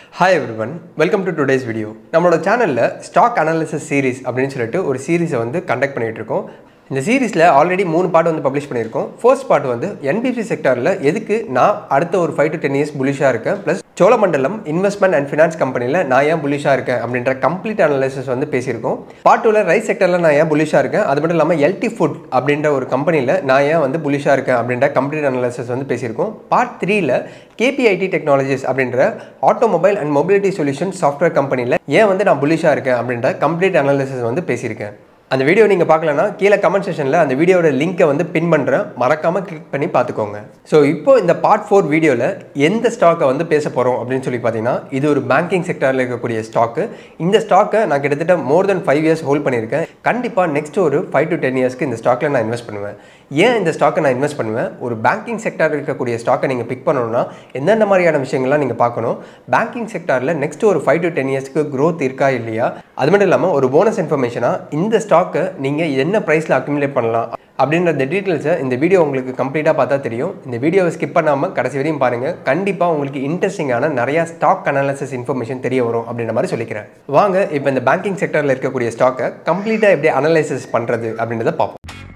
hi everyone welcome to today's video நம்மளோட சேனலில் stock analysis series அப்படின்னு சொல்லிட்டு ஒரு சீரிஸை வந்து கண்டக்ட் பண்ணிகிட்டு இருக்கோம் இந்த சீரிஸில் ஆல்ரெடி மூணு பார்ட் வந்து பப்ளிஷ் பண்ணியிருக்கோம் ஃபர்ஸ்ட் பார்ட் வந்து என்பிசி செக்டாரில் எதுக்கு நான் அடுத்த ஒரு ஃபைவ் டு டென் இயர்ஸ் புலிஷாக இருக்கேன் plus Cholamandalam investment and finance கம்பெனியில் நான் ஏன் புலிஷாக இருக்கேன் அப்படின்ற கம்ப்ளீட் அனாலிசிஸ் வந்து பேசியிருக்கோம் பார்ட் டூவில் ரைஸ் செக்டரில் நான் ஏன் புலிஷாக இருக்கேன் அது மட்டும் இல்லாமல் எல்டி ஃபுட் அப்படின்ற ஒரு கம்பெனியில் நான் ஏன் வந்து புலிஷாக இருக்கேன் அப்படின்ற கம்ப்ளீட் அனாலிசிஸ் வந்து பேசியிருக்கோம் பார்ட் த்ரீல கேபிஐடி டெக்னாலஜிஸ் அப்படின்ற automobile and mobility solution software கம்பெனியில் ஏன் வந்து நான் புலிஷாக இருக்கேன் அப்படின்ற கம்ப்ளீட் அனாலிசிஸ் வந்து பேசியிருக்கேன் அந்த வீடியோ நீங்கள் பார்க்கலன்னா கீழே கமெண்ட் செஷனில் அந்த வீடியோட லிங்கை வந்து பின் பண்ணுறேன் மறக்காமல் கிளிக் பண்ணி பார்த்துக்கோங்க ஸோ இப்போ இந்த பார்ட் ஃபோர் வீடியோவில் எந்த ஸ்டாக்கை வந்து பேச போகிறோம் அப்படின்னு சொல்லி பார்த்தீங்கன்னா இது ஒரு பேங்கிங் செக்டரில் இருக்கக்கூடிய ஸ்டாக்கு இந்த ஸ்டாக்கை நான் கிட்டத்தட்ட more than five years hold பண்ணியிருக்கேன் கண்டிப்பாக நெக்ஸ்ட் ஒரு ஃபைவ் டு டென் இயர்ஸ்க்கு இந்த ஸ்டாக்கில் நான் இன்வெஸ்ட் பண்ணுவேன் ஏன் இந்த ஸ்டாக்கை நான் இன்வெஸ்ட் பண்ணுவேன் ஒரு பேங்கிங் செக்டரில் இருக்கக்கூடிய ஸ்டாக்கை நீங்கள் பிக் பண்ணணும்னா எந்தெந்த மாதிரியான விஷயங்கள்லாம் நீங்கள் பார்க்கணும் பேங்கிங் செக்டரில் நெக்ஸ்ட் ஒரு ஃபைவ் டு டென் இயர்ஸ்க்கு க்ரோத் இருக்கா இல்லையா அது மட்டும் இல்லாமல் ஒரு போனஸ் இன்ஃபர்மேஷனாக இந்த ஸ்டாக்கை நீங்கள் என்ன ப்ரைஸில் அக்யூமுலேட் பண்ணலாம் அப்படின்ற இந்த டீட்டெயில்ஸை இந்த வீடியோ உங்களுக்கு கம்ப்ளீட்டாக பார்த்தா தெரியும் இந்த வீடியோவை ஸ்கிப் பண்ணாமல் கடைசி வரையும் பாருங்கள் கண்டிப்பாக உங்களுக்கு இன்ட்ரெஸ்டிங்கான நிறையா ஸ்டாக் அனாலிசிஸ் இன்ஃபர்மேஷன் தெரிய வரும் அப்படின்ற மாதிரி சொல்லிக்கிறேன் வாங்க இப்போ இந்த பேங்கிங் செக்டரில் இருக்கக்கூடிய ஸ்டாக்கை கம்ப்ளீட்டாக எப்படி அனலைசிஸ் பண்ணுறது அப்படின்றத பார்ப்போம்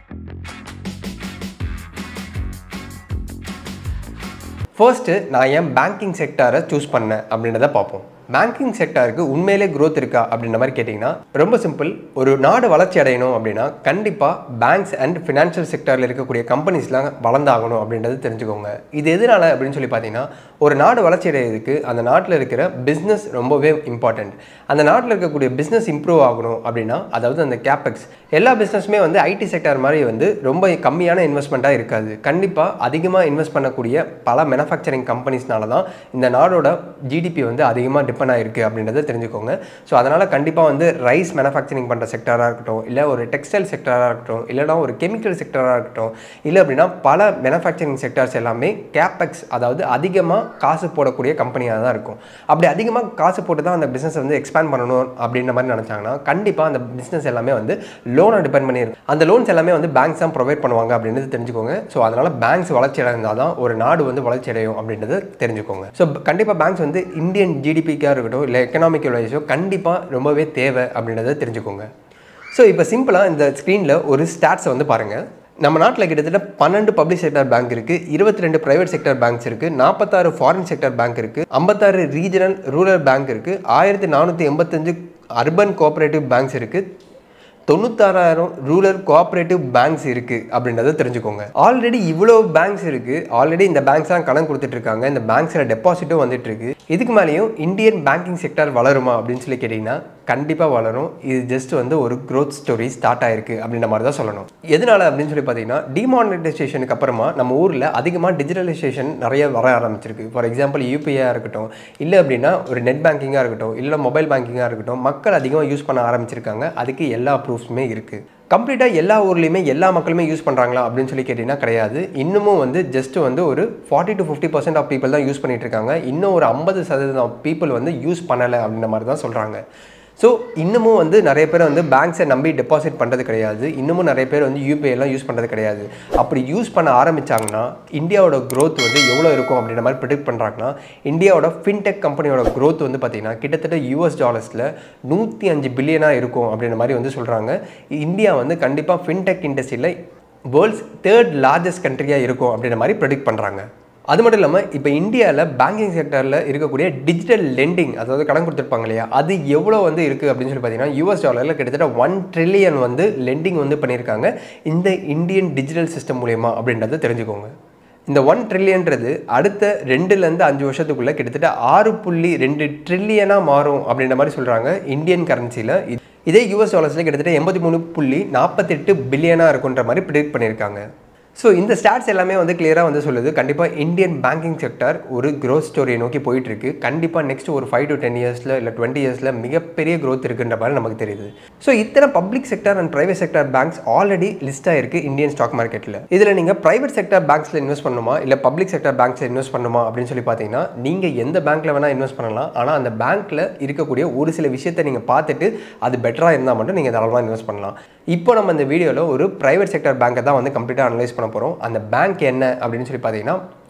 ஃபர்ஸ்ட்டு நான் ஏன் பேங்கிங் செக்டாரை சூஸ் பண்ணேன் அப்படின்றத பார்ப்போம் பேங்கிங் செக்டாருக்கு உண்மையிலே growth இருக்கா அப்படின்ற மாதிரி கேட்டிங்கன்னா ரொம்ப சிம்பிள் ஒரு நாடு வளர்ச்சி அடையணும் அப்படின்னா கண்டிப்பாக பேங்க்ஸ் அண்ட் ஃபினான்ஷியல் செக்டாரில் இருக்கக்கூடிய கம்பெனிஸ்லாம் வளர்ந்தாகணும் அப்படின்றது தெரிஞ்சுக்கோங்க இது எதனால அப்படின்னு சொல்லி பார்த்தீங்கன்னா ஒரு நாடு வளர்ச்சி அடையிறதுக்கு அந்த நாட்டில் இருக்கிற பிஸ்னஸ் ரொம்பவே இம்பார்ட்டண்ட் அந்த நாட்டில் இருக்கக்கூடிய பிஸ்னஸ் இம்ப்ரூவ் ஆகணும் அப்படின்னா அதாவது அந்த கேபெக்ஸ் எல்லா பிஸ்னஸுமே வந்து ஐடி செக்டார் மாதிரி வந்து ரொம்ப கம்மியான இன்வெஸ்ட்மெண்ட்டாக இருக்காது கண்டிப்பாக அதிகமாக இன்வெஸ்ட் பண்ணக்கூடிய பல மேனுஃபேக்சரிங் கம்பெனிஸ்னால தான் இந்த நாடோட ஜிடிபி வந்து அதிகமாக டிபெண்ட் ஆகிருக்கு அப்படின்றத தெரிஞ்சுக்கோங்க ஸோ அதனால் கண்டிப்பாக வந்து ரைஸ் மேனுஃபேக்சரிங் பண்ணுற செக்டராக இருக்கட்டும் இல்லை ஒரு டெக்ஸ்டைல் செக்டராக இருக்கட்டும் இல்லைனா ஒரு கெமிக்கல் செக்டராக இருக்கட்டும் இல்லை அப்படின்னா பல மேனுஃபேக்சரிங் செக்டர்ஸ் எல்லாமே கேபெக்ஸ் அதாவது அதிகமாக காசு போடக்கூடிய கம்பெனியாக தான் இருக்கும் அப்படி அதிகமாக காசு போட்டு தான் அந்த பிஸ்னஸ் வந்து எக்ஸ்பேண்ட் பண்ணணும் அப்படின்ற மாதிரி நினச்சாங்கன்னா கண்டிப்பாக அந்த பிஸ்னஸ் எல்லாமே வந்து லோனை டிபெண்ட் பண்ணியிருக்கு அந்த லோன்ஸ் எல்லாமே வந்து பேங்க்ஸ் தான் ப்ரொவைட் பண்ணுவாங்க அப்படின்றது தெரிஞ்சுக்கோங்க ஸோ அதனால் பேங்க்ஸ் வளர்ச்சி அடைந்தால் தான் ஒரு நாடு வந்து வளர்ச்சி அடையும் அப்படின்றத தெரிஞ்சுக்கோங்க ஸோ கண்டிப்பாக பேங்க்ஸ் வந்து இந்தியன் ஜிடிபிக்காக இருக்கட்டும் இல்லை எக்கனாமிக்கல் வைஸோ கண்டிப்பாக ரொம்பவே தேவை அப்படின்றத தெரிஞ்சுக்கோங்க ஸோ இப்போ சிம்பிளாக இந்த ஸ்க்ரீனில் ஒரு ஸ்டாட்ஸை வந்து பாருங்கள் நம்ம நாட்டில் கிட்டத்தட்ட பன்னெண்டு பப்ளிக் செக்டர் பேங்க் இருக்குது இருபத்தி ரெண்டு ப்ரைவேட் செக்டர் பேங்க்ஸ் இருக்குது நாற்பத்தாறு ஃபாரின் செக்டர் பேங்க் இருக்குது ஐம்பத்தாறு ரீஜனல் ரூரல் பேங்க் இருக்குது ஆயிரத்தி நானூற்றி எண்பத்தஞ்சு அர்பன் கோஆப்ரேட்டிவ் பேங்க்ஸ் இருக்குது தொண்ணூத்தாறாயிரம் ரூரல் கோஆப்ரேட்டிவ் பேங்க்ஸ் இருக்குது அப்படின்றத தெரிஞ்சுக்கோங்க ஆல்ரெடி இவ்வளோ பேங்க்ஸ் இருக்குது ஆல்ரெடி இந்த பேங்க்ஸ்லாம் கடன் கொடுத்துட்டு இருக்காங்க இந்த பேங்க்ஸில் டெபாசிட்டும் வந்துட்டு இருக்கு இதுக்கு மேலேயும் இந்தியன் பேங்கிங் செக்டர் வளருமா அப்படின்னு சொல்லி கேட்டிங்கன்னா கண்டிப்பாக வளரும் இது ஜஸ்ட் வந்து ஒரு க்ரோத் ஸ்டோரி ஸ்டார்ட் ஆயிருக்கு அப்படின்ற மாதிரி தான் சொல்லணும் எதனால அப்படின்னு சொல்லி பார்த்தீங்கன்னா டிமானிட்டைசேஷனுக்கு அப்புறமா நம்ம ஊரில் அதிகமாக டிஜிட்டலைசேஷன் நிறைய வர ஆரம்பிச்சிருக்கு ஃபார் எக்ஸாம்பிள் யூபிஐயாக இருக்கட்டும் இல்லை அப்படின்னா ஒரு நெட் பேங்கிங்காக இருக்கட்டும் இல்லை மொபைல் பேங்கிங்காக இருக்கட்டும் மக்கள் அதிகமாக யூஸ் பண்ண ஆரம்பிச்சிருக்காங்க அதுக்கு எல்லா ப்ரூஃப்ஸுமே இருக்குது கம்ப்ளீட்டாக எல்லா ஊர்லேயுமே எல்லா மக்களுமே யூஸ் பண்ணுறாங்களா அப்படின்னு சொல்லி கேட்டிங்கன்னா கிடையாது இன்னமும் வந்து ஜஸ்ட் வந்து ஒரு forty to fifty percent of people தான் யூஸ் பண்ணிட்டு இருக்காங்க இன்னும் ஒரு ஐம்பது சதவீதம் ஆஃப் பீப்புள் வந்து யூஸ் பண்ணலை அப்படின்ற மாதிரி தான் சொல்கிறாங்க ஸோ இன்னமும் வந்து நிறைய பேர் வந்து பேங்க்ஸை நம்பி டெபாசிட் பண்ணுறது கிடையாது இன்னமும் நிறைய பேர் வந்து யூபிஐ எல்லாம் யூஸ் பண்ணுறது கிடையாது அப்படி யூஸ் பண்ண ஆரம்பித்தாங்கன்னா இந்தியாவோட growth வந்து எவ்வளோ இருக்கும் அப்படின்ற மாதிரி ப்ரிடிக்ட் பண்ணுறாங்கன்னா இந்தியாவோட ஃபின்டெக் கம்பெனியோட growth வந்து பார்த்திங்கன்னா கிட்டத்தட்ட யூஎஸ் டாலர்ஸில் நூற்றி அஞ்சு பில்லியனாக இருக்கும் அப்படின்ற மாதிரி வந்து சொல்கிறாங்க இந்தியா வந்து கண்டிப்பாக ஃபின்டெக் இண்டஸ்ட்ரியில் வேர்ல்ட்ஸ் தேர்ட் லார்ஜஸ்ட் கண்ட்ரியாக இருக்கும் அப்படின்ற மாதிரி ப்ரெடிக்ட் பண்ணுறாங்க அது மட்டும் இல்லாமல் இப்போ இந்தியாவில் பேங்கிங் செக்டரில் இருக்கக்கூடிய டிஜிட்டல் லெண்டிங் அதாவது கடன் கொடுத்துருப்பாங்க இல்லையா அது எவ்வளோ வந்து இருக்குது அப்படின்னு சொல்லி பார்த்தீங்கன்னா யூஎஸ் டாலரில் கிட்டத்தட்ட ஒன் ட்ரில்லியன் வந்து லெண்டிங் வந்து பண்ணியிருக்காங்க இந்த இந்தியன் டிஜிட்டல் சிஸ்டம் மூலயமா அப்படின்றத தெரிஞ்சுக்கோங்க இந்த ஒன் ட்ரில்லியன்றது அடுத்த ரெண்டுலேருந்து அஞ்சு வருஷத்துக்குள்ளே கிட்டத்தட்ட ஆறு புள்ளி ரெண்டு ட்ரில்லியனாக மாறும் அப்படின்ற மாதிரி சொல்கிறாங்க இந்தியன் கரன்சியில் இதே யூஎஸ் டாலர்ஸில் கிட்டத்தட்ட எண்பத்தி மூணு புள்ளி நாற்பத்தெட்டு பில்லியனாக இருக்குன்ற மாதிரி ப்ரிடிக்ட் பண்ணியிருக்காங்க ஸோ இந்த ஸ்டாட்ஸ் எல்லாமே வந்து கிளியராக வந்து சொல்லுது கண்டிப்பாக இந்தியன் பேங்கிங் செக்டர் ஒரு க்ரோத் ஸ்டோரியை நோக்கி போயிட்டு இருக்கு கண்டிப்பாக நெக்ஸ்ட் ஒரு ஃபைவ் டு டென் இயர்ஸில் இல்லை டுவெண்ட்டி இயர்ஸில் மிகப்பெரிய க்ரோத் இருக்குன்ற மாதிரி நமக்கு தெரியுது ஸோ இத்தனை public sector and private sector banks already list ஆயிருக்கு இந்தியன் ஸ்டாக் மார்க்கெட்டில் இதில் நீங்கள் பிரைவேட் செக்டர் பேங்க்ஸில் இன்வெஸ்ட் பண்ணுமா இல்லை பப்ளிக் செக்டர் பேங்க்ஸில் இன்வெஸ்ட் பண்ணுமா அப்படின்னு சொல்லி பார்த்தீங்கன்னா நீங்கள் எந்த பேங்க்கில் வேணால் இன்வெஸ்ட் பண்ணலாம் ஆனால் அந்த பேங்க்கில் இருக்கக்கூடிய ஒரு சில விஷயத்தை நீங்கள் பார்த்துட்டு அது பெட்டராக இருந்தால் மட்டும் நீங்கள் தாராளமாக இன்வெஸ்ட் பண்ணலாம் இப்போ நம்ம இந்த வீடியோவில் ஒரு பிரைவேட் செக்டர் பேங்கை தான் வந்து கம்ப்ளீட்டாக அனலைஸ் பண்ண போகிறோம் அந்த பேங்க் என்ன அப்படின்னு சொல்லி பார்த்தீங்கன்னா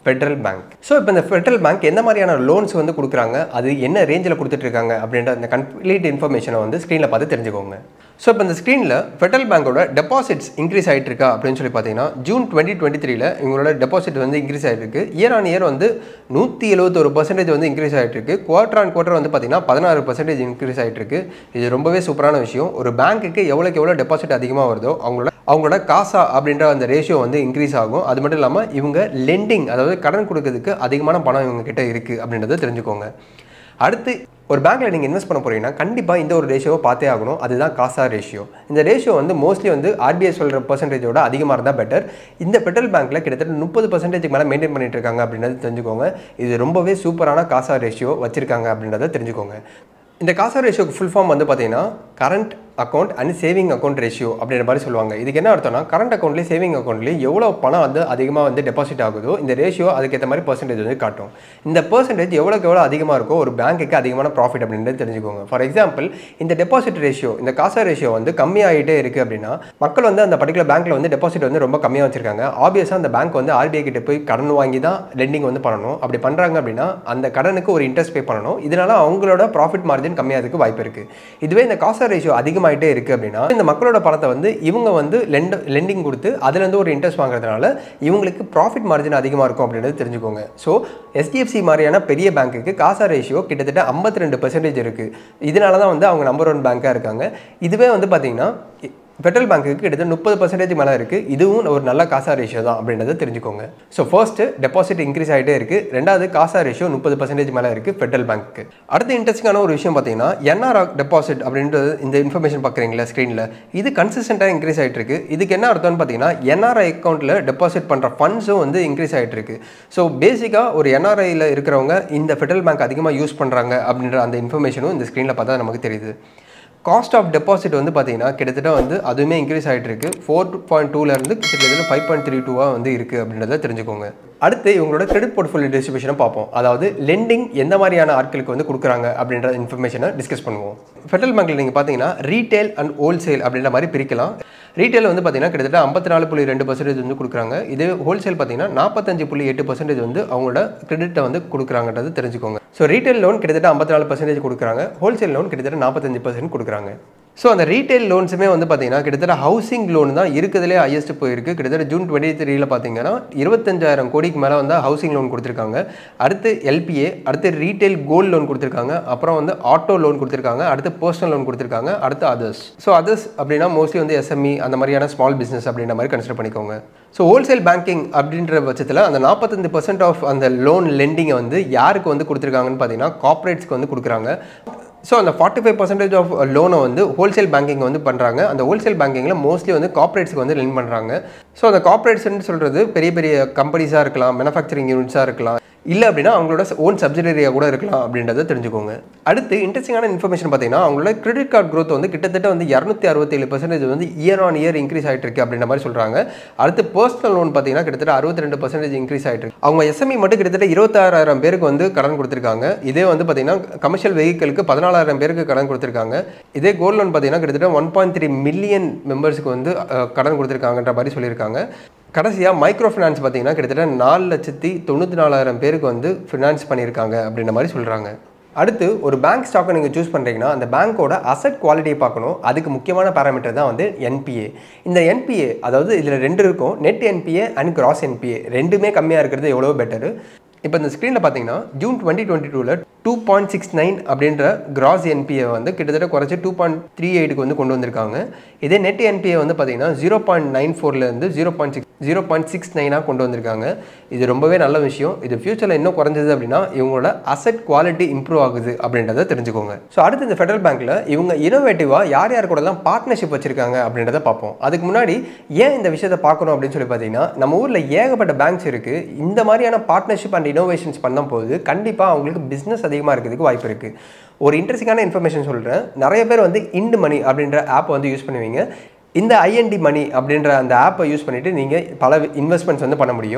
ஃபெட்ரல் பேங்க் ஸோ இப்போ இந்த ஃபெட்ரல் பேங்க் எந்த மாதிரியான லோன்ஸ் வந்து கொடுக்குறாங்க அது என்ன ரேஞ்சில் கொடுத்துட்டு இருக்காங்க அப்படின்ற அந்த கம்ப்ளீட் இன்ஃபர்மேஷனை வந்து ஸ்க்ரீனில் பார்த்து தெரிஞ்சுக்கோங்க ஸோ இப்போ இந்த ஸ்க்ரீனில் ஃபெட்ரல் பேங்கோட டெபாசிட்ஸ் இன்க்ரீஸ் ஆகிட்டு இருக்கா அப்படின்னு சொல்லி பார்த்தீங்கன்னா ஜூன் டுவெண்ட்டி டுவெண்ட்டி த்ரீல இவங்களோட டெபாசிட் வந்து இன்க்ரீஸ் ஆகிட்டு இருக்கு இயர் ஆன் இயர் வந்து நூற்றி எழுபத்தொரு பர்சன்டேஜ் வந்து இன்க்ரீஸ் ஆகிட்டு இருக்கு குவார்டர் ஆன் குவார்டர் வந்து பார்த்தீங்கன்னா பதினாறு பர்சன்டேஜ் இன்க்ரீஸ் ஆகிட்டு இருக்கு இது ரொம்பவே சூப்பரான விஷயம் ஒரு பேங்க்குக்கு எவ்வளோக்கு எவ்வளோ டெபாசிட் அதிகமாக வருதோ அவங்களோட அவங்களோட காசா அப்படின்ற அந்த ரேஷியோ வந்து இன்க்ரீஸ் ஆகும் அது மட்டும் இல்லாமல் இவங்க லெண்டிங் அதாவது கடன் கொடுக்கறதுக்கு அதிகமான பணம் இவங்க கிட்ட இருக்குது அப்படின்றத தெரிஞ்சுக்கோங்க அடுத்து ஒரு பேங்க்கில் நீங்கள் இன்வெஸ்ட் பண்ண போறீங்கன்னா கண்டிப்பாக இந்த ஒரு ரேஷியோவை பார்த்தே ஆகணும் அதுதான் காசா ரேஷியோ இந்த ரேஷியோ வந்து மோஸ்ட்லி வந்து ஆர்பிஐ சொல்கிற பர்சன்டேஜோட அதிகமாக இருந்தால் பெட்டர் இந்த பெட்ரோல் பேங்க்கில் கிட்டத்தட்ட முப்பது பர்சன்டேஜுக்கு மேலே மெயின்டைன் பண்ணிட்டு இருக்காங்க அப்படின்றத தெரிஞ்சுக்கோங்க இது ரொம்பவே சூப்பரான காசா ரேஷியோ வச்சிருக்காங்க அப்படின்றத தெரிஞ்சுக்கோங்க இந்த காசா ரேஷியோக்கு ஃபுல் ஃபார்ம் வந்து பார்த்தீங்கன்னா current account and saving account ratio அப்படின்ற மாதிரி சொல்லுவாங்க இதுக்கு என்ன அர்த்தம்னா கரண்ட் அக்கௌண்ட்லேயும் சேவிங் அக்கௌண்ட்லேயும் எவ்வளோ பணம் வந்து அதிகமாக வந்து டெபாசிட் ஆகுதோ இந்த ரேஷியோ அதுக்கேற்ற மாதிரி பர்சன்டேஜ் வந்து காட்டும் இந்த பர்சன்டேஜ் எவ்வளோக்கு எவ்வளோ அதிகமாக இருக்கோ ஒரு பேங்க்குக்கு அதிகமான ப்ராஃபிட் அப்படின்றது தெரிஞ்சுக்கோங்க ஃபார் எக்ஸாம்பிள் இந்த டெபாசிட் ரேஷியோ இந்த காசா ரேஷியோ வந்து கம்மியாகிட்டே இருக்குது அப்படின்னா மக்கள் வந்து அந்த பர்டிகுலர் பேங்க்கில் வந்து டெபாசிட் வந்து ரொம்ப கம்மியாக வச்சிருக்காங்க ஆப்வியஸாக அந்த பேங்க் வந்து ஆர்பிஐ கிட்ட போய் கடன் வாங்கி தான் லெண்டிங் வந்து பண்ணணும் அப்படி பண்ணுறாங்க அப்படின்னா அந்த கடனுக்கு ஒரு இன்ட்ரெஸ்ட் பே பண்ணணும் இதனால அவங்களோட ப்ராஃபிட் மார்ஜின் கம்மியாகிறதுக்கு வாய்ப்பு இருக்குது இதுவே இந்த காசா ரேஷியோ அதிகமாகிட்டே இருக்குது அப்படின்னா இந்த மக்களோட பணத்தை வந்து இவங்க வந்து லெண்ட் லெண்டிங் கொடுத்து அதுலேருந்து ஒரு இன்ட்ரெஸ்ட் வாங்குறதுனால இவங்களுக்கு ப்ராஃபிட் மார்ஜின் அதிகமாக இருக்கும் அப்படின்றது தெரிஞ்சுக்கோங்க ஸோ எஸ்டிஎஃப்சி மாதிரியான பெரிய பேங்க்குக்கு காசா ரேஷியோ கிட்டத்தட்ட ஐம்பத்தி ரெண்டு பெர்சன்டேஜ் இருக்குது இதனால தான் வந்து அவங்க நம்பர் ஒன் பேங்காக இருக்காங்க இதுவே வந்து பார்த்தீங்கன்னா ஃபெட்ரல் பேங்க்குக்கு கிட்டத்தட்ட முப்பது பர்சன்டேஜ் மேலே இருக்குது இதுவும் ஒரு நல்ல காசா ரேஷியோ தான் அப்படின்றத தெரிஞ்சுக்கோங்க ஸோ ஃபர்ஸ்ட்டு டெபாசிட் இன்க்ரீஸ் ஆகிட்டே இருக்குது ரெண்டாவது காசா ரேஷியோ முப்பது பர்சன்டேஜ் மேலே இருக்குது ஃபெட்ரல் பேங்க்கு அடுத்த இன்ட்ரெஸ்டிங்கான ஒரு விஷயம் பார்த்தீங்கன்னா என்ஆர் டெபாசிட் அப்படின்றது இந்த இன்ஃபர்மேஷன் பார்க்குறீங்களா ஸ்க்ரீனில் இது கன்சிஸ்டண்ட்டாக இன்க்ரீஸ் ஆகிட்டு இருக்கு இதுக்கு என்ன அர்த்தம்னு பார்த்தீங்கன்னா என்ஆர்ஐ அக்கௌண்ட்டில் டெபாசிட் பண்ணுற ஃபண்ட்ஸும் வந்து இன்க்ரீஸ் ஆகிட்டு இருக்கு ஸோ பேசிக்காக ஒரு என்ஆர்ஐயில் இருக்கிறவங்க இந்த ஃபெட்ரல் பேங்க் அதிகமாக யூஸ் பண்ணுறாங்க அப்படின்ற அந்த இன்ஃபர்மேஷனும் இந்த ஸ்க்ரீனில் பார்த்தா நமக்கு தெரியுது காஸ்ட் ஆஃப் டெபாசிட் வந்து பார்த்தீங்கன்னா கிட்டத்தட்ட வந்து அதுவுமே இன்க்ரீஸ் ஆகிட்டு இருக்கு ஃபோர் பாயிண்ட் டூலேருந்து கிட்டத்தட்ட ஃபைவ் பாயிண்ட் த்ரீ டூவாக வந்து இருக்குது அப்படின்றத தெரிஞ்சுக்கோங்க அடுத்து இவங்களோட கிரெடிட் போர்ட்ஃபோலியோ டிஸ்ட்ரிபியூஷனை பார்ப்போம் அதாவது லெண்டிங் எந்த மாதிரியான ஆட்களுக்கு வந்து கொடுக்குறாங்க அப்படின்ற இன்ஃபர்மேஷனை டிஸ்கஸ் பண்ணுவோம் ஃபெட்ரல் பேங்க்கில் நீங்கள் பார்த்தீங்கன்னா ரீட்டைல் அண்ட் ஹோல்சேல் அப்படின்ற மாதிரி பிரிக்கலாம் ரீட்டைல் வந்து பார்த்தீங்கன்னா கிட்டத்தட்ட ஐம்பத்தி நாலு புள்ளி ரெண்டு பர்சன்டேஜ் வந்து கொடுக்குறாங்க இதே ஹோல்சேல் பார்த்தீங்கன்னா நாற்பத்தஞ்சு புள்ளி எட்டு பர்சன்டேஜ் வந்து அவங்களோட கிரெடிட்டை வந்து கொடுக்குறாங்கன்றது தெரிஞ்சுக்கோங்க ஸோ ரீட்டைல் லோன் கிட்டத்தட்ட ஐம்பத்தி நாலு பர்சன்டேஜ் கொடுக்குறாங்க ஹோல்சேல் லோன் கிட்டத்தட்ட நாற்பத்தஞ்சு பர்சன்ட் கொடுக்குறாங்க ஸோ அந்த ரீட்டைல் லோன்ஸுமே வந்து பார்த்தீங்கன்னா கிட்டத்தட்ட ஹவுசிங் லோன் தான் இருக்கிறதுலே ஹையஸ்ட் போயிருக்கு கிட்டத்தட்ட ஜூன் டுவெண்ட்டி த்ரீல பார்த்தீங்கன்னா இருபத்தஞ்சாயிரம் கோடிக்கு மேலே வந்து ஹவுசிங் லோன் கொடுத்துருக்காங்க அடுத்து எல்பிஏ அடுத்து ரீட்டைல் கோல்டு லோன் கொடுத்துருக்காங்க அப்புறம் வந்து ஆட்டோ லோன் கொடுத்துருக்காங்க அடுத்து பர்சனல் லோன் கொடுத்துருக்காங்க அடுத்து அதர்ஸ் ஸோ அதர்ஸ் அப்படின்னா மோஸ்ட்லி வந்து எஸ்எம்இ அந்த மாதிரியான ஸ்மால் பிஸ்னஸ் அப்படின்ற மாதிரி கன்சிடர் பண்ணிக்கோங்க ஸோ ஹோல்சேல் பேங்கிங் அப்படின்ற பட்சத்தில் அந்த நாற்பத்தஞ்சு பர்சன்ட் ஆஃப் அந்த லோன் லெண்டிங்கை வந்து யாருக்கு வந்து கொடுத்துருக்காங்கன்னு பார்த்தீங்கன்னா கார்ப்பரேட்ஸ்க்கு வந்து கொடுக்குறாங்க ஸோ அந்த ஃபார்ட்டி ஃபைவ் பர்சன்டேஜ் ஆஃப் லோனை வந்து ஹோல்சேல் பேங்கிங் வந்து பண்ணுறாங்க அந்த ஹோல்சேல் பேங்கிங்கில் மோஸ்ட்லி வந்து கார்ப்பரேட்ஸ்க்கு வந்து லென் பண்ணுறாங்க ஸோ அந்த கார்ப்பரேட்ஸ்னு சொல்கிறது பெரிய பெரிய கம்பெனிஸாக இருக்கலாம் மேனுஃபேக்சரிங் யூனிட்ஸாக இருக்கலாம் இல்லை அப்படின்னா அவங்களோட ஓன் சப்சிடரியாக கூட இருக்கலாம் அப்படின்றத தெரிஞ்சுக்கோங்க அடுத்து இன்ட்ரெஸ்டிங்கான இன்ஃபர்மேஷன் பார்த்தீங்கன்னா அவங்களோட கிரெடிட் கார்டு growth வந்து கிட்டத்தட்ட வந்து இரநூத்தி அறுபத்தேழு பர்சன்டேஜ் வந்து இயர் ஆன் இயர் இன்க்ரீஸ் ஆகிட்டு இருக்கு அப்படின்ற மாதிரி சொல்கிறாங்க அடுத்து பர்சனல் லோன் பார்த்தீங்கன்னா கிட்டத்தட்ட அறுபத்தி ரெண்டு பர்சன்டேஜ் இன்க்ரீஸ் ஆகிட்டு இருக்கு அவங்க எஸ்எம்இ மட்டும் கிட்டத்தட்ட இருபத்தாறாயிரம் பேருக்கு வந்து கடன் கொடுத்துருக்காங்க இதே வந்து பார்த்தீங்கன்னா கமர்ஷியல் வெஹிக்கிளுக்கு பதினாலாயிரம் பேருக்கு கடன் கொடுத்துருக்காங்க இதே கோல்ட் லோன் பார்த்தீங்கன்னா கிட்டத்தட்ட ஒன் பாயிண்ட் த்ரீ மில்லியன் மெம்பர்ஸ்க்கு வந்து அஹ், கடன் கொடுத்துருக்காங்கன்ற மாதிரி சொல்லியிருக்காங்க கடைசியாக மைக்ரோ ஃபினான்ஸ் பார்த்தீங்கன்னா கிட்டத்தட்ட நாலு லட்சத்தி தொண்ணூற்றி நாலாயிரம் பேருக்கு வந்து ஃபினான்ஸ் பண்ணியிருக்காங்க அப்படின்ற மாதிரி சொல்கிறாங்க அடுத்து ஒரு பேங்க் ஸ்டாக்கை நீங்கள் சூஸ் பண்ணுறீங்கன்னா அந்த பேங்க்கோட அசட் குவாலிட்டியை பார்க்கணும் அதுக்கு முக்கியமான பேராமீட்டர் தான் வந்து என்பிஏ இந்த என்பிஏ அதாவது இதில் ரெண்டு இருக்கும் net NPA and gross NPA ரெண்டுமே கம்மியாக இருக்கிறது எவ்வளோ பெட்டரு இப்போ இந்த ஸ்க்ரீனில் பார்த்தீங்கன்னா ஜூன் டுவெண்ட்டி டுவெண்ட்டி டூவில் டூ பாயிண்ட் சிக்ஸ் நைன் அப்படின்ற கிராஸ் என்பிஏ வந்து கிட்டத்தட்ட குறைச்சி டூ பாயிண்ட் த்ரீ எயிட்டுக்கு வந்து கொண்டு வந்திருக்காங்க இதே நெட் என்பிஏ வந்து பார்த்தீங்கன்னா ஜீரோ பாயிண்ட் நைன் ஃபோர்லேருந்து zero point six zero point six நைனாக கொண்டு வந்திருக்காங்க இது ரொம்பவே நல்ல விஷயம் இது ஃபியூச்சரில் இன்னும் குறைஞ்சது அப்படின்னா இவங்களோட அசெட் குவாலிட்டி இம்ப்ரூவ் ஆகுது அப்படின்றத தெரிஞ்சுக்கோங்க ஸோ அடுத்து இந்த ஃபெடரல் பேங்க்கில் இவங்க இனோவேட்டிவாக யார் யார் கூடலாம் பார்ட்னர்ஷிப் வச்சிருக்காங்க அப்படின்றத பார்ப்போம் அதுக்கு முன்னாடி ஏன் இந்த விஷயத்தை பார்க்கணும் அப்படின்னு சொல்லி பார்த்தீங்கன்னா நம்ம ஊரில் ஏகப்பட்ட பேங்க்ஸ் இருக்குது இந்த மாதிரியான பார்ட்னர்ஷிப் அண்ட் இனோவேஷன்ஸ் பண்ணும்போது கண்டிப்பாக அவங்களுக்கு பிஸ்னஸ் அதிகமாக இருக்கிறதுக்கு வாய்ப்பு இருக்குது ஒரு இன்ட்ரெஸ்டிங்கான இன்ஃபர்மேஷன் சொல்கிறேன் நிறைய பேர் வந்து இண்டு மணி அப்படின்ற ஆப் வந்து யூஸ் பண்ணுவீங்க இந்த ஐஎன்டி மணி அப்படின்ற அந்த ஆப்பை யூஸ் பண்ணிவிட்டு நீங்கள் பல இன்வெஸ்ட்மெண்ட்ஸ் வந்து பண்ண முடியும்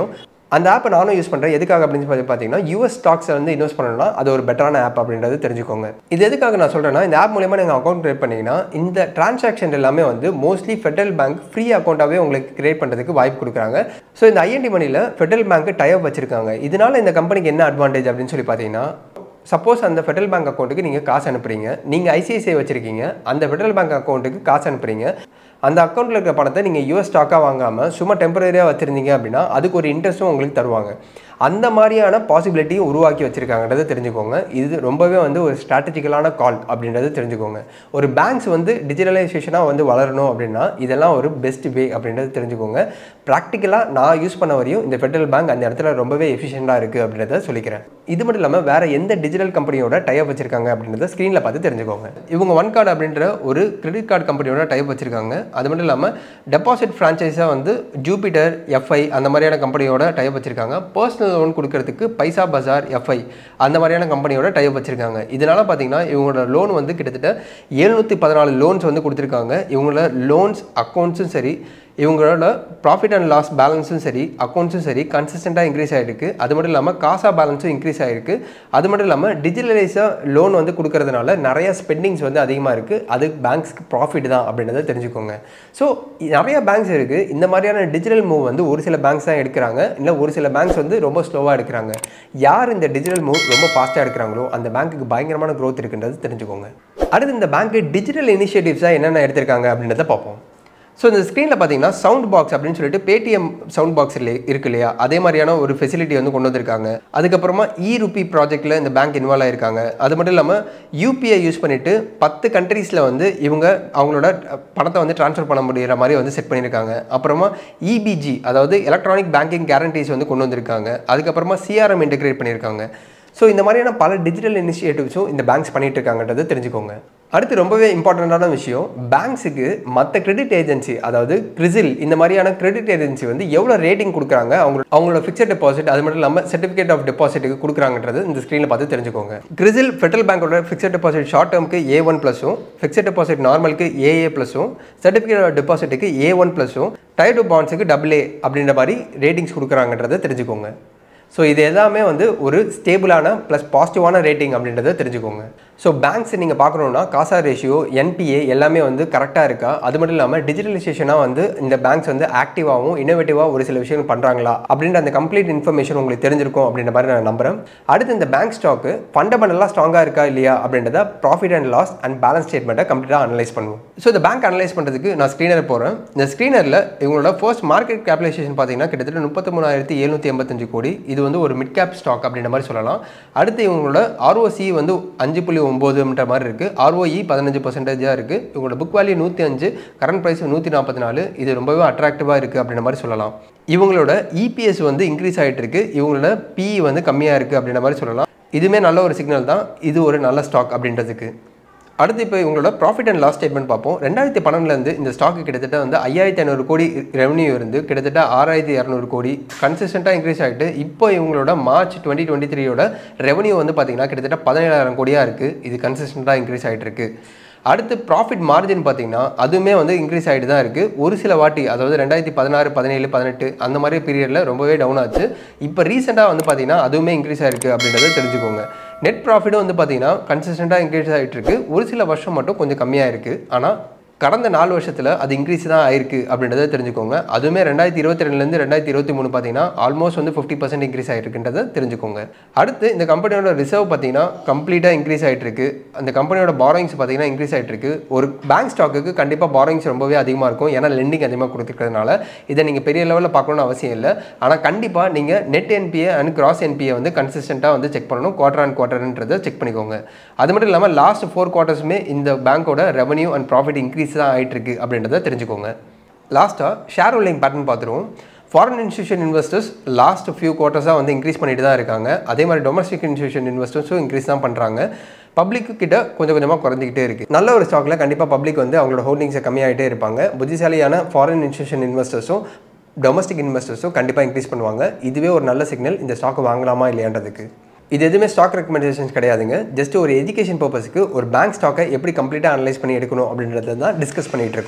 அந்த ஆப்பை நானும் யூஸ் பண்ணுறேன் எதுக்காக அப்படின்னு சொல்லி பார்த்தீங்கன்னா யூஎஸ் ஸ்டாக்ஸை வந்து இன்வெஸ்ட் பண்ணணும்னா அது ஒரு பெட்டரான ஆப் அப்படின்றது தெரிஞ்சுக்கோங்க இது எதுக்காக நான் சொல்கிறேன்னா இந்த ஆப் மூலியமாக நீங்கள் அக்கௌண்ட் கிரியேட் பண்ணிங்கன்னா இந்த டிரான்சாக்ஷன் எல்லாமே வந்து மோஸ்ட்லி ஃபெடரல் பேங்க் ஃப்ரீ அக்கௌண்ட்டாகவே உங்களுக்கு கிரியேட் பண்ணுறதுக்கு வாய்ப்பு கொடுக்குறாங்க ஸோ இந்த ஐஎன்டி மணியில் ஃபெடரல் பேங்க் டைப் வச்சிருக்காங்க இதனால இந்த கம்பெனிக்கு என்ன அட்வான்டேஜ் அப்படின்னு சொல்லி பார்த்தீங்கன்னா சப்போஸ் அந்த ஃபெடரல் பேங்க் அக்கௌண்ட்டுக்கு நீங்கள் காசு அனுப்புறீங்க நீங்கள் ஐசிஐசிஐ வச்சுருக்கீங்க அந்த ஃபெடரல் பேங்க் அக்கௌண்ட்டுக்கு காசு அனுப்புறீங்க அந்த அக்கௌண்ட்டில் இருக்கிற பணத்தை நீங்கள் யூஎஸ் ஸ்டாக்காக வாங்காமல் சும்மா டெம்பரரியாக வச்சுருந்தீங்க அப்படின்னா அதுக்கு ஒரு இன்ட்ரெஸ்ட்டும் உங்களுக்கு தருவாங்க அந்த மாதிரியான பாசிபிலிட்டியும் உருவாக்கி வச்சுருக்காங்கன்றதை தெரிஞ்சுக்கோங்க இது ரொம்பவே வந்து ஒரு ஸ்ட்ராட்டஜிக்கலான கால் அப்படின்றது தெரிஞ்சுக்கோங்க ஒரு பேங்க்ஸ் வந்து டிஜிட்டலைசேஷனாக வந்து வளரணும் அப்படின்னா இதெல்லாம் ஒரு பெஸ்ட் வே அப்படின்றது தெரிஞ்சுக்கோங்க ப்ராக்டிக்கலாக நான் யூஸ் பண்ண வரையும் இந்த ஃபெடரல் பேங்க் அந்த இடத்துல ரொம்பவே எஃபிஷியண்டாக இருக்குது அப்படின்றத சொல்லிக்கிறேன் இது மட்டும் இல்லாமல் வேறு எந்த டிஜிட்டல் கம்பெனியோட டைப் வச்சிருக்காங்க அப்படின்றத ஸ்க்ரீனில் பார்த்து தெரிஞ்சுக்கோங்க இவங்க ஒன் கார்டு அப்படின்ற ஒரு கிரெடிட் கார்டு கம்பெனியோட டைப் வச்சிருக்காங்க அது மட்டும் இல்லாமல் டெபாசிட் ஃப்ரான்ச்சைஸாக வந்து ஜூபிட்டர் எஃப்ஐ அந்த மாதிரியான கம்பெனியோட டைப் வச்சிருக்காங்க பர்சனல் லோன் கொடுக்கறதுக்கு பைசா பஜார் எஃப்ஐ அந்த மாதிரியான கம்பெனியோட டைப் வச்சிருக்காங்க இதனால பார்த்தீங்கன்னா இவங்களோட லோன் வந்து கிட்டத்தட்ட எழுநூற்றி பதினாலு லோன்ஸ் வந்து கொடுத்துருக்காங்க இவங்களோட லோன்ஸ் அக்கௌண்ட்ஸும் சரி இவங்களோட ப்ராஃபிட் அண்ட் லாஸ் பேலன்ஸும் சரி அக்கௌண்ட்ஸும் சரி கன்சிஸ்டண்ட்டாக இன்க்ரீஸ் ஆகிருக்கு அது மட்டும் இல்லாமல் காசா பேலன்ஸும் இன்க்ரீஸ் ஆகிருக்கு அது மட்டும் இல்லாமல் டிஜிட்டலைஸாக லோன் வந்து கொடுக்கறதுனால நிறைய ஸ்பெண்டிங்ஸ் வந்து அதிகமாக இருக்குது அது பேங்க்ஸ்க்கு ப்ராஃபிட் தான் அப்படின்றத தெரிஞ்சுக்கோங்க ஸோ நிறைய பேங்க்ஸ் இருக்குது இந்த மாதிரியான டிஜிட்டல் மூவ் வந்து ஒரு சில பேங்க்ஸ் தான் எடுக்கிறாங்க இல்லை ஒரு சில பேங்க்ஸ் வந்து ரொம்ப ஸ்லோவாக எடுக்கிறாங்க யார் இந்த டிஜிட்டல் மூவ் ரொம்ப ஃபாஸ்ட்டாக எடுக்கிறாங்களோ அந்த பேங்க்குக்கு பயங்கரமான க்ரோத் இருக்குன்றது தெரிஞ்சுக்கோங்க அடுத்து இந்த பேங்க்கு டிஜிட்டல் இனிஷியேட்டிவ்ஸாக என்னென்ன எடுத்திருக்காங்க அப்படின்றத பார்ப்போம் ஸோ இந்த ஸ்க்ரீனில் பார்த்தீங்கன்னா சவுண்ட் பாக்ஸ் அப்படின்னு சொல்லிட்டு பேடிஎம் சவுண்ட் பாக்ஸ் இருக்கு இல்லையா அதே மாதிரியான ஒரு ஃபெசிலிட்டி வந்து கொண்டு வந்திருக்காங்க அதுக்கப்புறமா இ ருபி ப்ராஜெக்ட்டில் இந்த பேங்க் இன்வால்வ் ஆயிருக்காங்க அது மட்டும் இல்லாமல் யூபிஐ யூஸ் பண்ணிட்டு பத்து கண்ட்ரீஸில் வந்து இவங்க அவங்களோட பணத்தை வந்து ட்ரான்ஸ்ஃபர் பண்ண முடிகிற மாதிரி வந்து செட் பண்ணியிருக்காங்க அப்புறமா இபிஜி அதாவது எலக்ட்ரானிக் பேங்கிங் கேரண்டிஸ் வந்து கொண்டு வந்திருக்காங்க அதுக்கப்புறமா சிஆர்எம் இன்டெகிரேட் பண்ணியிருக்காங்க ஸோ இந்த மாதிரியான பல டிஜிட்டல் இனிஷியேட்டிவ்ஸும் இந்த பேங்க்ஸ் பண்ணிட்டு இருக்காங்கன்றது தெரிஞ்சுக்கோங்க அடுத்து ரொம்பவே இம்பார்ட்டண்ட்டான விஷயம் பேங்க்ஸுக்கு மற்ற கிரெடிட் ஏஜென்சி அதாவது கிரிசில் இந்த மாதிரியான கிரெடிட் ஏஜென்சி வந்து எவ்வளோ ரேட்டிங் கொடுக்குறாங்க அவங்க அவங்களோட ஃபிக்ஸட் டெபாசிட் அது மட்டும் இல்லாமல் சர்டிஃபிகேட் ஆஃப் டெபாசிட்டுக்கு கொடுக்குறாங்கன்றது இந்த ஸ்க்ரீனில் பார்த்து தெரிஞ்சுக்கோங்க கிரிசில் ஃபெடரல் பேங்கோட ஃபிக்ஸட் டெபாசிட் ஷார்ட் டேர்முக்கு ஏ ஒன் ப்ளஸும் ஃபிக்ஸட் டெபாசிட் நார்மலுக்கு ஏஏ ப்ளஸும் சர்டிஃபிகேட் ஆஃப் டெபாசிட்டுக்கு ஏ ஒன் ப்ளஸும் டைடு பாண்ட்ஸுக்கு டபுள் ஏ அப்படின்ற மாதிரி ரேட்டிங்ஸ் கொடுக்குறாங்கன்றதை தெரிஞ்சுக்கோங்க ஸோ இது எல்லாமே வந்து ஒரு ஸ்டேபிளான ப்ளஸ் பாசிட்டிவான ரேட்டிங் அப்படின்றத தெரிஞ்சுக்கோங்க ஸோ பேங்க்ஸ் நீங்கள் பார்க்கணுன்னா காசா ரேஷியோ என்பிஏ எல்லாமே வந்து கரெக்டாக இருக்கா அது மட்டும் இல்லாமல் டிஜிட்டலைசேஷனாக வந்து இந்த பேங்க்ஸ் வந்து ஆக்டிவாகவும் இன்னோவேட்டிவாக ஒரு சில விஷயங்கள் பண்ணுறாங்களா அப்படின்ற அந்த கம்ப்ளீட் இன்ஃபர்மேஷன் உங்களுக்கு தெரிஞ்சிருக்கும் அப்படின்ற மாதிரி நான் நம்புறேன் அடுத்து இந்த பேங்க் ஸ்டாக்கு ஃபண்டமெண்டலாக ஸ்ட்ராங்காக இருக்கா இல்லையா அப்படின்றத profit and loss and balance ஸ்டேட்மெண்ட்டை கம்ப்ளீட்டாக அனலைஸ் பண்ணுவோம் ஸோ இந்த பேங்க் அனலைஸ் பண்ணுறதுக்கு நான் ஸ்க்ரீனர் போகிறேன் இந்த ஸ்க்ரீனரில் இவங்களோட ஃபர்ஸ்ட் மார்க்கெட் கேபிலேஷன் பார்த்தீங்கன்னா கிட்டத்தட்ட முப்பத்தி மூணாயிரத்தி எழுநூற்றி எண்பத்தஞ்சு கோடி இது வந்து ஒரு மிட் கேப் ஸ்டாக் அப்படின்ற மாதிரி சொல்லலாம் அடுத்து இவங்களோட ஆர்ஓசி வந்து அஞ்சு புள்ளி ஒம்போதுன்ற மாதிரி இருக்குது ஆர்ஓஇ பதினஞ்சு பர்சன்டேஜாக இருக்குது இவங்களோட புக் வேல்யூ நூற்றி அஞ்சு கரண்ட் ப்ரைஸ் நூற்றி நாற்பத்தி நாலு இது ரொம்பவே அட்ராக்டிவாக இருக்குது அப்படின்ற மாதிரி சொல்லலாம் இவங்களோட இபிஎஸ் வந்து இன்க்ரீஸ் ஆகிட்டு இருக்கு இவங்களோட பிஇ வந்து கம்மியாக இருக்குது அப்படின்ற மாதிரி சொல்லலாம் இதுவுமே நல்ல ஒரு சிக்னல் தான் இது ஒரு நல்ல ஸ்டாக் அப்படின்றதுக்கு அடுத்து இப்போ இவங்களோட ப்ராஃபிட் அண்ட் லாஸ் ஸ்டேட்மெண்ட் பார்ப்போம் ரெண்டாயிரத்தி பன்னெண்டுலேருந்து இந்த ஸ்டாக்கு கிட்டத்தட்ட வந்து ஐயாயிரத்தி ஐநூறு கோடி ரெவன்யூ இருந்து கிட்டத்தட்ட ஆறாயிரத்தி இரநூறு கோடி கன்சிஸ்டண்ட்டாக இன்க்ரீஸ் ஆகிட்டு இப்போ இவங்களோட மார்ச் டுவெண்ட்டி டுவெண்ட்டி த்ரீயோட ரெவன்யூ வந்து பார்த்தீங்கன்னா கிட்டத்தட்ட பதினேழாயிரம் கோடியாக இருக்குது இது கன்சிஸ்டண்ட்டாக இன்க்ரீஸ் ஆகிட்டு இருக்கு அடுத்து ப்ராஃபிட் மார்ஜின் பார்த்தீங்கன்னா அதுவுமே வந்து இன்க்ரீஸ் ஆகிட்டு தான் இருக்குது ஒரு சில வாட்டி அதாவது ரெண்டாயிரத்தி பதினாறு பதினேழு பதினெட்டு அந்த மாதிரி பீரியடில் ரொம்பவே டவுன் ஆச்சு இப்போ ரீசெண்டாக வந்து பார்த்தீங்கன்னா அதுவுமே இன்க்ரீஸ் ஆயிருக்கு அப்படின்றத தெரிஞ்சுக்கோங்க நெட் ப்ராஃபிட்டும் வந்து பார்த்தீங்கன்னா கன்சிஸ்டண்ட்டாக இன்க்ரீஸ் ஆகிட்டு இருக்கு ஒரு சில வருஷம் மட்டும் கொஞ்சம் கம்மியாக இருக்குது ஆனால் கடந்த நாலு வருஷத்தில் அது இன்க்ரீஸ் தான் ஆயிருக்கு அப்படின்றத தெரிஞ்சுக்கோங்க அதுவுமே ரெண்டாயிரத்தி இருபத்தி ரெண்டுலேருந்து ரெண்டாயிரத்தி இருபத்தி மூணு பார்த்தீங்கன்னா ஆல்மோஸ்ட் வந்து ஃபிஃப்டி பர்சன்ட் இன்க்ரீஸ் ஆகிருக்குன்றதை தெரிஞ்சுக்கோங்க அடுத்து இந்த கம்பெனியோட ரிசர்வ் பார்த்தீங்கன்னா கம்ப்ளீட்டாக இன்க்ரீஸ் ஆகிட்டு இருக்கு அந்த கம்பெனியோட பாரோயிங்ஸ் பார்த்தீங்கன்னா இன்க்ரீஸ் ஆகிட்டு இருக்கு ஒரு பேங்க் ஸ்டாக்குக்கு கண்டிப்பாக பாரோயிங்ஸ் ரொம்பவே அதிகமாக இருக்கும் ஏன்னா லெண்டிங் அதிகமாக கொடுத்துருக்கிறதுனால இதை நீங்கள் பெரிய லெவலில் பார்க்கணும்னு அவசியம் இல்லை ஆனால் கண்டிப்பாக நீங்கள் net NPA and gross NPA வந்து கன்சிஸ்டண்ட்டாக வந்து செக் பண்ணணும் குவார்டர் அண்ட் குவார்டர்ன்றதை செக் பண்ணிக்கோங்க அது மட்டும் இல்லாமல் லாஸ்ட் ஃபோர் குவார்ட்டர்ஸுமே இந்த பேங்க்கோட ரெவன்யூ அண்ட் ப்ராஃபிட் இன்க்ரீஸ் தான் ஆகிட்டு இருக்கு அப்படின்றத தெரிஞ்சுக்கோங்க லாஸ்ட்டாக ஷேர் ஹோல்டிங் பேட்டர்ன் பார்த்துருவோம் foreign institution investors last few குவார்ட்டர்ஸாக வந்து இன்க்ரீஸ் பண்ணிட்டு தான் இருக்காங்க அதே மாதிரி டொமஸ்டிக் இன்ஸ்டியூஷன் இன்வெஸ்டர்ஸும் இன்க்ரீஸ் தான் பண்ணுறாங்க பப்ளிக்கு கிட்ட கொஞ்சம் கொஞ்சமாக குறைஞ்சிக்கிட்டே இருக்குது நல்ல ஒரு ஸ்டாக்கில் கண்டிப்பாக பப்ளிக் வந்து அவங்களோட ஹோல்டிங்ஸை கம்மியாகிட்டே இருப்பாங்க புத்திசாலியான ஃபாரின் இன்ஸ்டியூஷன் இன்வெஸ்டர்ஸும் டொமஸ்டிக் இன்வெஸ்டர்ஸும் கண்டிப்பாக இன்க்ரீஸ் பண்ணுவாங்க இதுவே ஒரு நல்ல சிக்னல் இந்த ஸ்டாக்கை வாங்கலாமா இல்லையான்றதுக்கு இது எதுவுமே ஸ்டாக் ரெக்கமெண்டேஷன்ஸ் கிடையாதுங்க ஜஸ்ட் ஒரு எஜுகேஷன் பர்பஸ்க்கு ஒரு பேங்க் ஸ்டாக்கை எப்படி கம்ப்ளீட்டாக அனலைஸ் பண்ணி எடுக்கணும் அப்படின்றத தான் டிஸ்கஸ் பண்ணிகிட்டு இருக்கோம்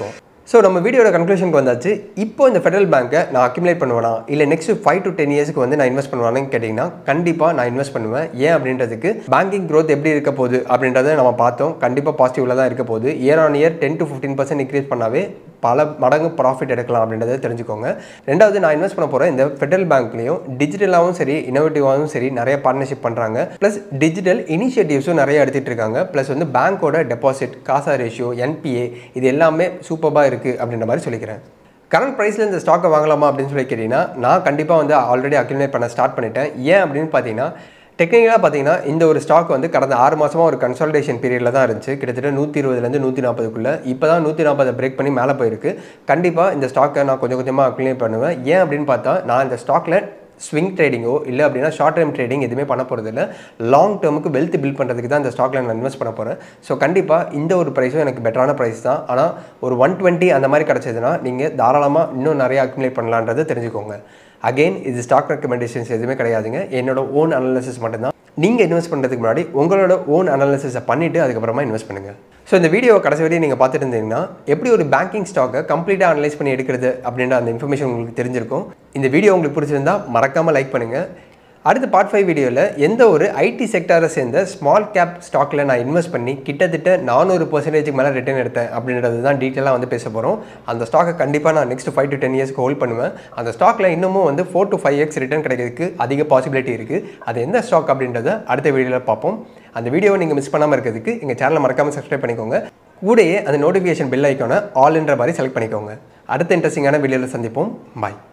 ஸோ நம்ம வீடியோட கன்க்ளூஷனுக்கு வந்தாச்சு இப்போ இந்த ஃபெடரல் பேங்க்கை நான் அக்யூமுலேட் பண்ணுவேனா இல்லை நெக்ஸ்ட் ஃபைவ் டு டென் இயர்ஸ்க்கு வந்து நான் இன்வெஸ்ட் பண்ணுவானு கேட்டிங்கன்னா கண்டிப்பாக நான் இன்வெஸ்ட் பண்ணுவேன் ஏன் அப்படின்றதுக்கு பேங்கிங் growth எப்படி இருக்க போகுது அப்படின்றத நம்ம பார்த்தோம் கண்டிப்பாக பாசிட்டிவில் தான் இருக்க போகுது year on year ten to fifteen percent increase பண்ணாவே பல மடங்கு ப்ராஃபிட் எடுக்கலாம் அப்படின்றத தெரிஞ்சுக்கோங்க ரெண்டாவது நான் இன்வெஸ்ட் பண்ண போகிற இந்த ஃபெடரல் பேங்க்லையும் டிஜிட்டலாகவும் சரி இன்னோவேட்டிவாகவும் சரி நிறைய பார்ட்னர்ஷிப் பண்ணுறாங்க ப்ளஸ் டிஜிட்டல் இனிஷியேட்டிவ்ஸும் நிறைய எடுத்துகிட்டு இருக்காங்க ப்ளஸ் வந்து பேங்க்கோட டெபாசிட் காசா ரேஷியோ என்பிஏ இது எல்லாமே சூப்பராக இருக்குது அப்படின்ற மாதிரி சொல்லிக்கிறேன் கரண்ட் ப்ரைஸில் இந்த ஸ்டாக்கை வாங்கலாமா அப்படின்னு சொல்லி கேட்டிங்கன்னா நான் கண்டிப்பாக வந்து ஆல்ரெடி அக்யூமுலேட் பண்ண ஸ்டார்ட் பண்ணிட்டேன் ஏன் அப்படின்னு பார்த்தீங்கன்னா டெக்னிக்கலாக பார்த்தீங்கன்னா இந்த ஒரு ஸ்டாக் வந்து கடந்த ஆறு மாதமாக ஒரு கன்சால்டேஷன் பீரியடில் தான் இருந்துச்சு கிட்டத்தட்ட நூற்றி இருபதுலேருந்து நூற்றி நாற்பதுக்குள்ளே இப்போ தான் நூற்றி நாற்பதை பிரேக் பண்ணி மேலே போயிருக்கு கண்டிப்பாக இந்த ஸ்டாக்கை நான் கொஞ்சம் கொஞ்சமாக அக்யூமுலேட் பண்ணுவேன் ஏன் அப்படின்னு பார்த்தா நான் இந்த ஸ்டாக்கில் ஸ்விங் ட்ரேடிங்கோ இல்லை அப்படின்னா ஷார்ட் டைம் ட்ரேடிங் எதுவுமே பண்ண போகிறது இல்லை லாங் டேர்முக்கு வெல்த் பில்ட் பண்ணுறதுக்கு தான் இந்த ஸ்டாக்ல நான் இன்வெஸ்ட் பண்ண போகிறேன் ஸோ கண்டிப்பாக இந்த ஒரு ப்ரைஸும் எனக்கு பெட்டரான ப்ரைஸ் தான் ஆனால் ஒரு ஒன் டுவெண்ட்டி அந்த மாதிரி கிடச்சதுன்னா நீங்கள் தாராளமாக இன்னும் நிறைய அக்யூமுலேட் பண்ணலான்றதை தெரிஞ்சுக்கோங்க அகெயின் இது ஸ்டாக் ரெக்கமெண்டேஷன்ஸ் எதுவுமே கிடையாதுங்க என்னோட ஓன் அனாலிசிஸ் மட்டும்தான் நீங்கள் இன்வெஸ்ட் பண்ணுறதுக்கு முன்னாடி உங்களோட ஓன் அனாலிசிஸை பண்ணிவிட்டு அதுக்கப்புறமா இன்வெஸ்ட் பண்ணுங்கள் ஸோ இந்த வீடியோவை கடைசி வரையும் நீங்கள் பார்த்துட்டு இருந்தீங்கன்னா எப்படி ஒரு பேங்கிங் ஸ்டாக்கை கம்ப்ளீட்டாக அனலைஸ் பண்ணி எடுக்கிறது அப்படின்ற அந்த இன்ஃபர்மேஷன் உங்களுக்கு தெரிஞ்சிருக்கும் இந்த வீடியோ உங்களுக்கு பிடிச்சிருந்தா மறக்காமல் லைக் பண்ணுங்கள் அடுத்த பார்ட் ஃபைவ் வீடியோவில் எந்த ஒரு ஐடி செக்டாரை சேர்ந்த ஸ்மால் கேப் ஸ்டாக்கில் நான் இன்வெஸ்ட் பண்ணி கிட்டத்தட்ட நானூறு பர்சன்டேஜுக்கு மேலே ரிட்டர்ன் எடுத்தேன் அப்படின்றது தான் டீட்டெயிலாக வந்து பேச போகிறோம் அந்த ஸ்டாக்கை கண்டிப்பாக நான் நெக்ஸ்ட் ஃபைவ் டு டென் இயர்ஸ்க்கு ஹோல்ட் பண்ணுவேன் அந்த ஸ்டாக்கில் இன்னமும் வந்து four to five x return கிடைக்கிறதுக்கு அதிக பாசிபிலிட்டி இருக்குது அது எந்த ஸ்டாக் அப்படின்றத அடுத்த வீடியோவில் பார்ப்போம் அந்த வீடியோவை நீங்கள் மிஸ் பண்ணாமல் இருக்கிறதுக்கு எங்கள் சேனலை மறக்காமல் சப்ஸ்கிரைப் பண்ணிக்கோங்க கூடயே அந்த நோட்டிஃபிகேஷன் பில் ஐக்கானை ஆல்ன்ற மாதிரி செலக்ட் பண்ணிக்கோங்க அடுத்த இன்ட்ரெஸ்டிங்கான வீடியோவில் சந்திப்போம் பாய்